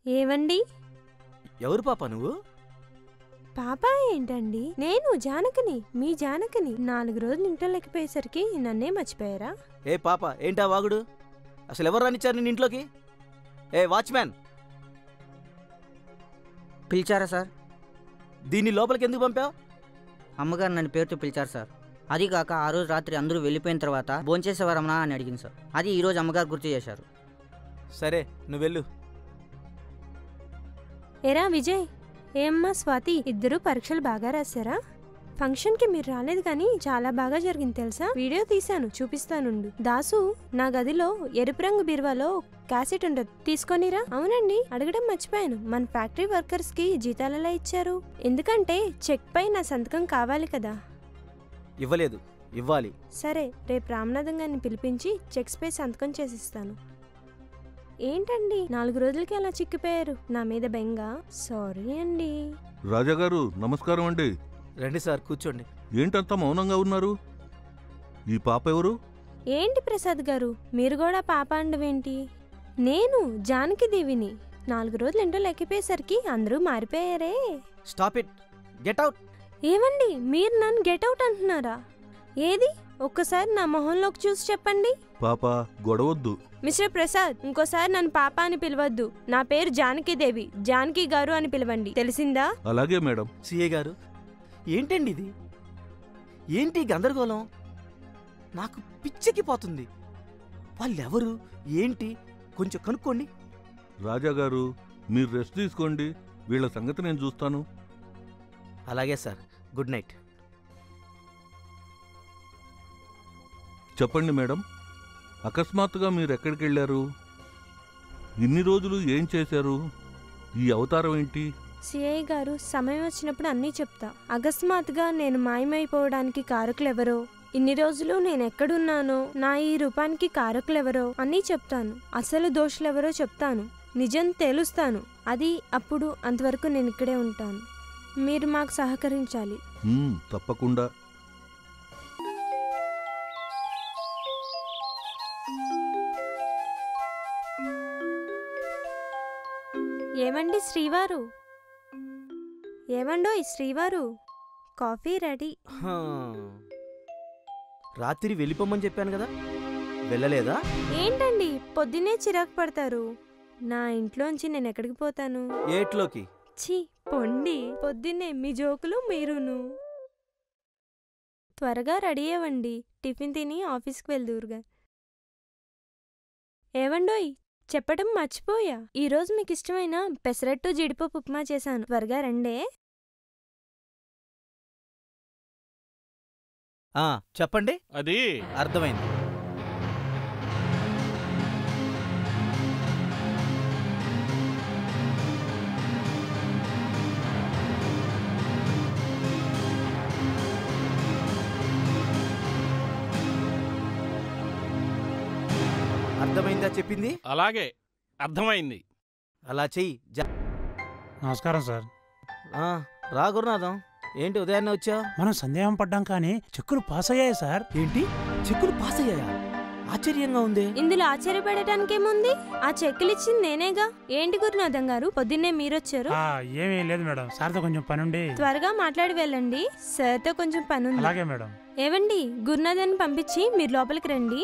ఏవండి ఎవరు పాప నువ్వు పాప ఏంటండి నేను జానకిని మీ జానకిని నాలుగు రోజులు ఇంట్లో లేకపోయేసరికి నన్నే మర్చిపోయారా ఏ పాప ఏంటా వాగుడు అసలు ఎవరు రానిచ్చారు నిన్ను ఇంట్లోకి ఏ వాచ్మ్యాన్ పిలిచారా సార్ దీన్ని లోపలికి ఎందుకు పంపావు అమ్మగారు నన్ను పేరుతో పిలిచారు సార్ అది కాక ఆ రోజు రాత్రి అందరూ వెళ్ళిపోయిన తర్వాత భోంచేసేవారమ్మా అని అడిగింది సార్ అది ఈ రోజు అమ్మగారు గుర్తు చేశారు సరే నువ్వు వెళ్ళు ఎరా విజయ్ ఏమ్మా స్వాతి ఇద్దరు పరీక్షలు బాగా రాశారా ఫంక్షన్కి మీరు రాలేదు కానీ చాలా బాగా జరిగింది తెలుసా వీడియో తీశాను చూపిస్తానుండు దాసు నా గదిలో ఎరుపు రంగు బీరువాలో క్యాసెట్ ఉండదు తీసుకొనిరా అవునండి అడగడం మర్చిపోయాను మన ఫ్యాక్టరీ వర్కర్స్ కి జీతాలు ఎలా ఇచ్చారు ఎందుకంటే చెక్ పై నా సంతకం కావాలి కదా ఇవ్వలేదు ఇవ్వాలి సరే రేపు రామనాథం గారిని పిలిపించి చెక్స్ పై సంతకం చేసిస్తాను ఏంటండి నాలుగు రోజులకి అలా చిక్కిపోయారు నా మీద బెంగ సారీ అండి రాజాగారు నమస్కారం అండి రండి సార్ కూర్చోండి ఏంటంత మౌనంగా ఉన్నారు ఈ పాప ఎవరు ఏంటి ప్రసాద్ గారు మీరు కూడా పాప అండవేంటి నేను జానకి దేవిని నాలుగు రోజులు ఇంట్లో లెక్కిపోయేసరికి అందరూ మారిపోయారే స్టాప్ ఇట్ గెట్ అవుట్ ఏమండి మీరు నన్ను గెట్ అవుట్ అంటున్నారా ఏది ఒక్కసారి నా మొహంలోకి చూసి చెప్పండి పాప గొడవద్దు మిస్టర్ ప్రసాద్ ఇంకోసారి నన్ను పాప అని పిలవద్దు నా పేరు జానకి దేవి జానకి గారు అని పిలవండి తెలిసిందా అలాగే మేడం సిఏ గారు ఏంటండి ఇది ఏంటి ఈ గందరగోళం నాకు పిచ్చెక్కిపోతుంది వాళ్ళెవరు ఏంటి కొంచెం కనుక్కోండి రాజాగారు మీరు రెస్ట్ తీసుకోండి వీళ్ళ సంగతి నేను చూస్తాను అలాగే సార్ గుడ్ నైట్ చెప్పండి మేడం అకస్మాత్తుగా మీరు ఎక్కడికి వెళ్ళారు ఇన్ని రోజులు ఏం చేశారు ఈ అవతారం ఏంటి సిఐ గారు సమయం వచ్చినప్పుడు అన్నీ చెప్తా అకస్మాత్తుగా నేను మాయమైపోవడానికి కారకులెవరో ఇన్ని రోజులు నేను ఎక్కడున్నానో నా ఈ రూపానికి కారకులెవరో అన్నీ చెప్తాను అసలు దోషులెవరో చెప్తాను నిజం తెలుస్తాను అది అప్పుడు అంతవరకు నేను ఇక్కడే ఉంటాను మీరు మాకు సహకరించాలి మ్మ్, తప్పకుండా ఏమండి శ్రీవారు ఏమండో ఈ శ్రీవారు కాఫీ రెడీ హా. రాత్రి వెళ్ళిపోమని చెప్పాను కదా వెళ్ళలేదా ఏంటండి పొద్దున్నే చిరాకు పడతారు నా ఇంట్లోంచి నేను ఎక్కడికి పోతాను ఏట్లోకి ఛీ పొండి పొద్దున్నే మీ జోకులు మీరును త్వరగా రెడీ అవ్వండి టిఫిన్ తిని ఆఫీస్కి వెళ్దూరుగా ఏవండోయ్ చెప్పడం మర్చిపోయా ఈరోజు మీకు ఇష్టమైన పెసరట్టు జీడిపప్పు ఉప్మా చేశాను త్వరగా రండే ఆ చెప్పండి అది అర్థమైంది అర్థమైందా చెప్పింది అలాగే అర్థమైంది అలా చెయ్యి జా- నమస్కారం సార్ ఆ, రా గురునాథం ఏంటి ఉదయాన్నే వచ్చా మనం సందేహం పడ్డాం కానీ చెక్కులు పాస్ అయ్యాయి సార్ ఏంటి చెక్కులు పాస్ అయ్యాయా ఆశ్చర్యంగా ఉంది ఇందులో ఆశ్చర్యపడటానికేముంది ఆ చెక్కులు ఇచ్చింది నేనేగా ఏంటి గురునాథం గారు పొద్దున్నే మీరొచ్చారు ఆ, ఏమీ లేదు మేడం సార్తో కొంచెం పనుండి త్వరగా మాట్లాడి వెళ్ళండి సార్తో కొంచెం పనుంది అలాగే మేడం ఏవండి గురునాథన్ పంపించి మీరు లోపలికి రండి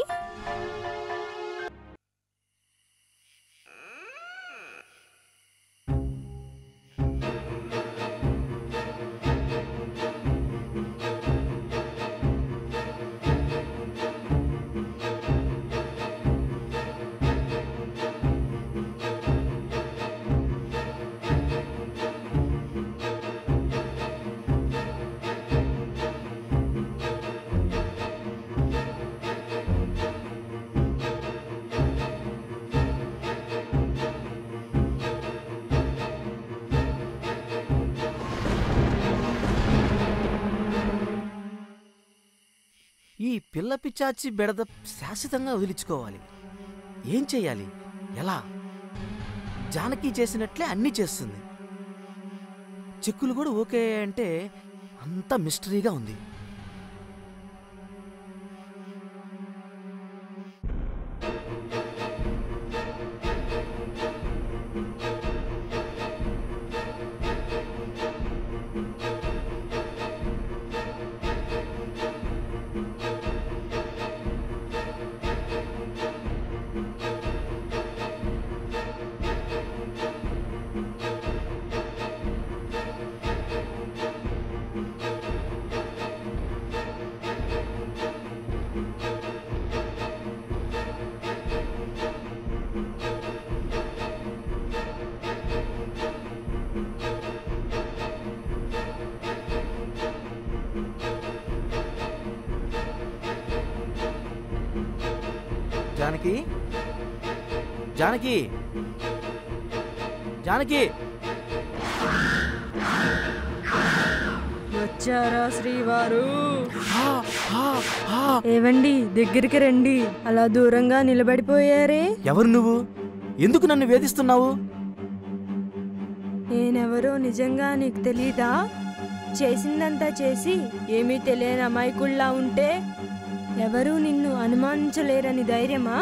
ఈ పిల్ల పిచ్చాచి బెడద శాశ్వతంగా వదిలించుకోవాలి ఏం చెయ్యాలి ఎలా జానకి చేసినట్లే అన్నీ చేస్తుంది చెక్కులు కూడా ఓకే అంటే అంత మిస్టరీగా ఉంది జానకి జానకి జానకి వచ్చారా శ్రీవారు ఏవండి దగ్గరికి రండి అలా దూరంగా నిలబడిపోయారే ఎవరు నువ్వు ఎందుకు నన్ను వేధిస్తున్నావు నేనెవరో నిజంగా నీకు తెలీదా చేసిందంతా చేసి ఏమీ తెలియని అమాయకుల్లా ఉంటే ఎవరూ నిన్ను అనుమానించలేరని ధైర్యమా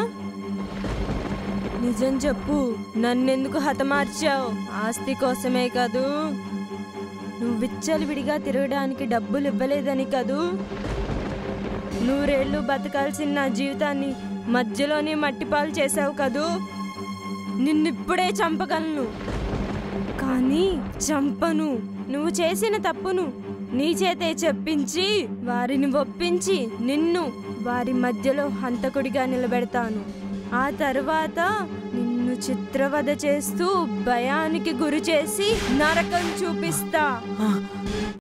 నిజం చెప్పు నన్నెందుకు హతమార్చావు ఆస్తి కోసమే కదూ నువ్వు విచ్చలవిడిగా తిరగడానికి డబ్బులు ఇవ్వలేదని కదూ నూరేళ్లు బతకాల్సిన నా జీవితాన్ని మధ్యలోనే మట్టిపాలు చేసావు కదూ నిన్నిప్పుడే చంపగలను కానీ చంపను నువ్వు చేసిన తప్పును నీ చేతే చెప్పించి వారిని ఒప్పించి నిన్ను వారి మధ్యలో హంతకుడిగా నిలబెడతాను ఆ తర్వాత నిన్ను చిత్రవద చేస్తూ భయానికి గురి చేసి నరకం చూపిస్తా